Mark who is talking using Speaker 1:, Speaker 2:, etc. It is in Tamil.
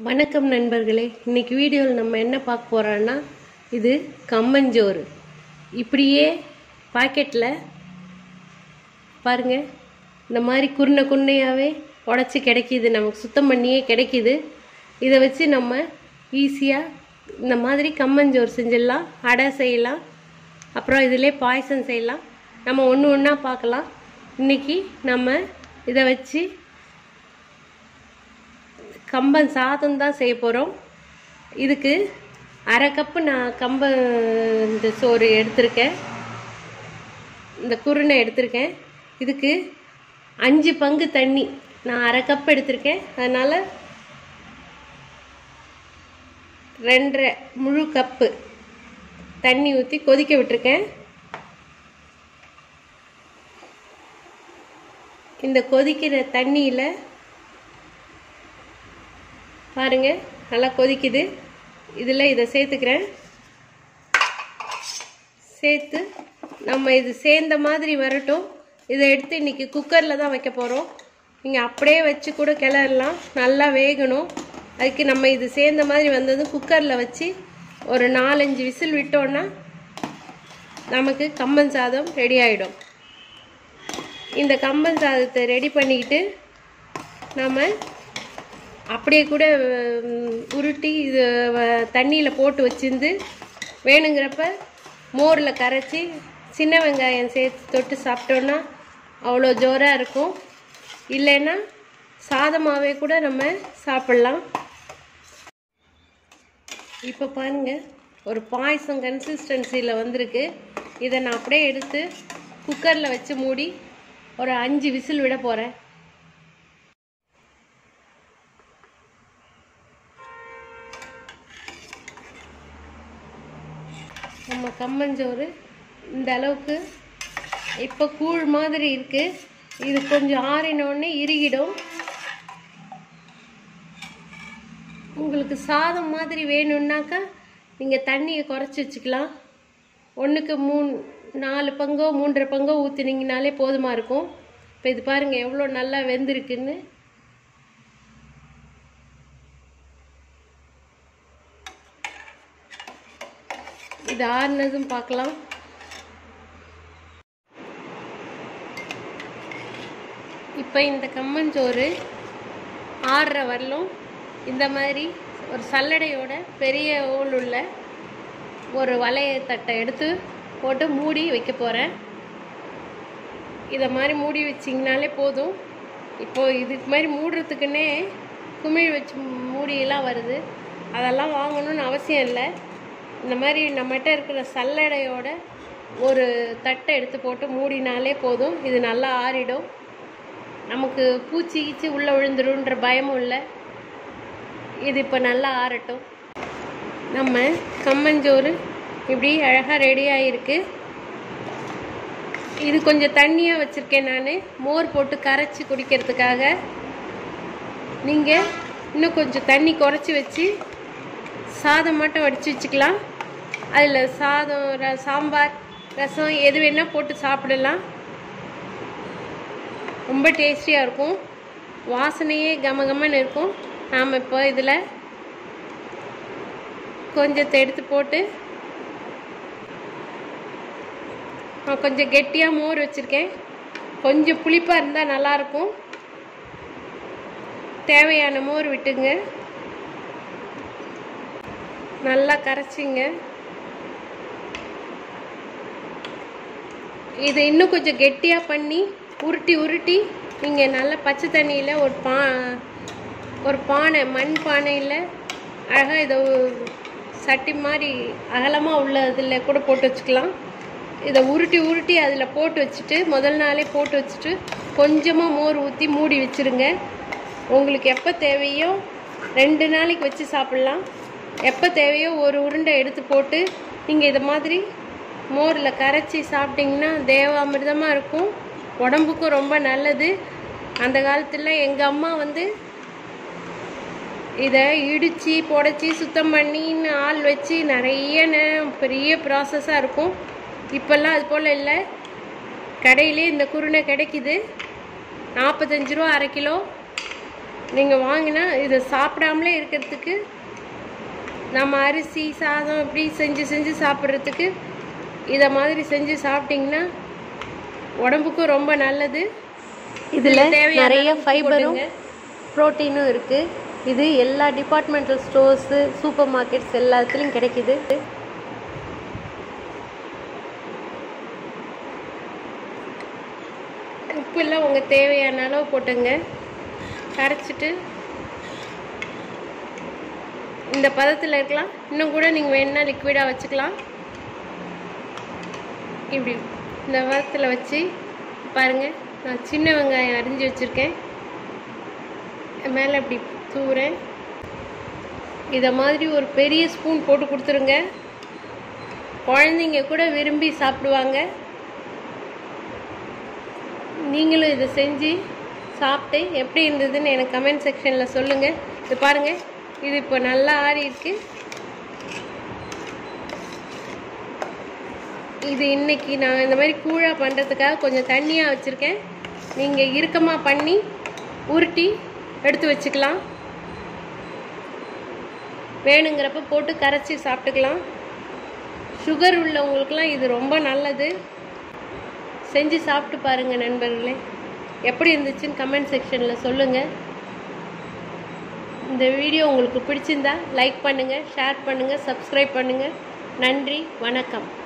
Speaker 1: வணக்கம் நண்பர்களே இன்னைக்கு வீடியோவில் நம்ம என்ன பார்க்க போகிறோன்னா இது கம்மஞ்சோறு இப்படியே பாக்கெட்டில் பாருங்க இந்த மாதிரி குருணை குருணையாகவே உடச்சி கிடைக்கிது நமக்கு சுத்தம் பண்ணியே கிடைக்கிது இதை வச்சு நம்ம ஈஸியாக இந்த மாதிரி கம்மஞ்சோறு செஞ்சிடலாம் அடை செய்யலாம் அப்புறம் இதிலே பாயசம் செய்யலாம் நம்ம ஒன்று ஒன்றா பார்க்கலாம் இன்னைக்கு நம்ம இதை வச்சு கம்பன் சாதம் தான் செய்ய போகிறோம் இதுக்கு அரை கப்பு நான் கம்ப இந்த சோறு எடுத்திருக்கேன் இந்த குருணை எடுத்திருக்கேன் இதுக்கு அஞ்சு பங்கு தண்ணி நான் அரை கப் எடுத்திருக்கேன் அதனால் ரெண்டரை முழு கப்பு தண்ணி ஊற்றி கொதிக்க விட்டுருக்கேன் இந்த கொதிக்கிற தண்ணியில் பாருங்க நல்லா கொதிக்குது இதில் இதை சேர்த்துக்கிறேன் சேர்த்து நம்ம இது சேர்ந்த மாதிரி வரட்டும் இதை எடுத்து இன்றைக்கி குக்கரில் தான் வைக்க போகிறோம் நீங்கள் அப்படியே வச்சு கூட கிளறலாம் நல்லா வேகணும் அதுக்கு நம்ம இது சேர்ந்த மாதிரி வந்ததும் குக்கரில் வச்சு ஒரு நாலஞ்சு விசில் விட்டோன்னா நமக்கு கம்பன் சாதம் ரெடி ஆகிடும் இந்த கம்பன் சாதத்தை ரெடி பண்ணிக்கிட்டு நம்ம அப்படியே கூட உம், உருட்டி இது தண்ணியில் போட்டு வச்சிருந்து வேணுங்கிறப்ப மோரில் கரைச்சி சின்ன வெங்காயம் சேர்த்து தொட்டு சாப்பிட்டோன்னா அவ்வளோ ஜோராக இருக்கும் இல்லைன்னா சாதமாகவே கூட நம்ம சாப்பிட்லாம் இப்போ பாருங்க ஒரு பாயசம் கன்சிஸ்டன்சியில் வந்திருக்கு இதை நான் அப்படியே எடுத்து குக்கரில் வச்சு மூடி ஒரு அஞ்சு விசில் விட போகிறேன் நம்ம கம்மஞ்சோறு இந்த அளவுக்கு இப்போ கூழ் மாதிரி இருக்கு இது கொஞ்சம் ஆறினோடனே இறுகிடும் உங்களுக்கு சாதம் மாதிரி வேணும்னாக்கா நீங்கள் தண்ணியை குறைச்சி வச்சுக்கலாம் ஒன்றுக்கு மூணு நாலு பங்கோ மூன்றரை பங்கோ ஊற்றுனீங்கனாலே போதுமாக இருக்கும் இப்போ இது பாருங்கள் எவ்வளோ நல்லா வெந்திருக்குன்னு இது ஆறுனதும் பார்க்கலாம் இப்போ இந்த கம்மஞ்சோறு ஆறுற வரலும் இந்த மாதிரி ஒரு சல்லடையோட பெரிய ஓல் உள்ள ஒரு வளைய தட்டை எடுத்து போட்டு மூடி வைக்க போகிறேன் இதை மாதிரி மூடி வச்சிங்கனாலே போதும் இப்போ இதுக்கு மாதிரி மூடுறதுக்குன்னே குமிழ் வச்சு மூடியெல்லாம் வருது அதெல்லாம் வாங்கணும்னு அவசியம் இல்லை இந்த மாதிரி நம்மகிட்ட இருக்கிற சல்லடையோட ஒரு தட்டை எடுத்து போட்டு மூடினாலே போதும் இது நல்லா ஆறிடும் நமக்கு பூச்சி கீச்சி உள்ளே விழுந்துருன்ற பயமும் இல்லை இது இப்போ நல்லா ஆறட்டும் நம்ம கம்மஞ்சோறு இப்படி அழகாக ரெடி ஆகிருக்கு இது கொஞ்சம் தண்ணியாக வச்சுருக்கேன் நான் மோர் போட்டு கரைச்சி குடிக்கிறதுக்காக நீங்கள் இன்னும் கொஞ்சம் தண்ணி குறைச்சி வச்சு சாதம் மட்டும் வடித்து வச்சுக்கலாம் அதில் சாதம் ர சாம்பார் ரசம் எது வேணால் போட்டு சாப்பிடலாம் ரொம்ப டேஸ்டியாக இருக்கும் வாசனையே கம கமன்னு இருக்கும் நாம் இப்போ இதில் கொஞ்சத்தை எடுத்து போட்டு நான் கொஞ்சம் கெட்டியாக மோர் வச்சுருக்கேன் கொஞ்சம் புளிப்பாக இருந்தால் நல்லாயிருக்கும் தேவையான மோர் விட்டுங்க நல்லா கரைச்சிங்க இதை இன்னும் கொஞ்சம் கெட்டியாக பண்ணி உருட்டி உருட்டி நீங்கள் நல்லா பச்சை தண்ணியில் ஒரு பா ஒரு பானை மண் பானையில் அழகாக இதை உ- சட்டி மாதிரி அகலமாக உள்ள இதில் கூட போட்டு வச்சுக்கலாம் இதை உருட்டி உருட்டி அதில் போட்டு வச்சுட்டு முதல் நாளே போட்டு வச்சுட்டு கொஞ்சமாக மோர் ஊற்றி மூடி வச்சுருங்க உங்களுக்கு எப்போ தேவையோ ரெண்டு நாளைக்கு வச்சு சாப்பிட்லாம் எப்போ தேவையோ ஒரு உருண்டை எடுத்து போட்டு நீங்கள் இதை மாதிரி மோரில் கரைச்சி சாப்பிட்டிங்கன்னா தேவாமிர்தமாக இருக்கும் உடம்புக்கும் ரொம்ப நல்லது அந்த காலத்தில் எங்கள் அம்மா வந்து இதை இடித்து புடச்சி சுத்தம் பண்ணின்னு ஆள் வச்சு நிறைய நே- பெரிய ப்ராசஸாக இருக்கும் இப்போல்லாம் அது போல் இல்லை கடையிலே இந்த குருணை கிடைக்குது நாற்பத்தஞ்சு ரூபா அரை கிலோ நீங்கள் வாங்கினா இதை சாப்பிடாமலே இருக்கிறதுக்கு நம்ம அரிசி சாதம் இப்படி செஞ்சு செஞ்சு சாப்பிட்றதுக்கு இதை மாதிரி செஞ்சு சாப்பிட்டிங்கன்னா உடம்புக்கும் ரொம்ப நல்லது
Speaker 2: இதில்
Speaker 1: தேவையான
Speaker 2: நிறைய
Speaker 1: உப்பு
Speaker 2: ஃபைபரும்
Speaker 1: போட்டுங்க.
Speaker 2: ப்ரோட்டீனும் இருக்குது இது எல்லா டிபார்ட்மெண்டல் ஸ்டோர்ஸு சூப்பர் மார்க்கெட்ஸ் எல்லாத்துலேயும் கிடைக்குது
Speaker 1: உப்புலாம் உங்கள் தேவையான அளவு போட்டுங்க கரைச்சிட்டு இந்த பதத்தில் இருக்கலாம் இன்னும் கூட நீங்கள் வேணும்னா லிக்விடாக வச்சுக்கலாம் இப்படி இந்த பதத்தில் வச்சு பாருங்கள் நான் சின்ன வெங்காயம் அரிஞ்சு வச்சுருக்கேன் மேலே இப்படி தூவுறேன் இதை மாதிரி ஒரு பெரிய ஸ்பூன் போட்டு கொடுத்துருங்க குழந்தைங்க கூட விரும்பி சாப்பிடுவாங்க நீங்களும் இதை செஞ்சு சாப்பிட்டு எப்படி இருந்ததுன்னு எனக்கு கமெண்ட் செக்ஷனில் சொல்லுங்கள் இது பாருங்கள் இது இப்போ நல்லா ஆறி இருக்கு இது இன்னைக்கு நான் இந்த மாதிரி கூழா பண்ணுறதுக்காக கொஞ்சம் தண்ணியாக வச்சுருக்கேன் நீங்கள் இறுக்கமாக பண்ணி உருட்டி எடுத்து வச்சுக்கலாம் வேணுங்கிறப்ப போட்டு கரைச்சி சாப்பிட்டுக்கலாம் சுகர் உள்ளவங்களுக்குலாம் இது ரொம்ப நல்லது செஞ்சு சாப்பிட்டு பாருங்கள் நண்பர்களே எப்படி இருந்துச்சுன்னு கமெண்ட் செக்ஷனில் சொல்லுங்கள் இந்த வீடியோ உங்களுக்கு பிடிச்சிருந்தா லைக் பண்ணுங்கள் ஷேர் பண்ணுங்கள் சப்ஸ்கிரைப் பண்ணுங்கள் நன்றி வணக்கம்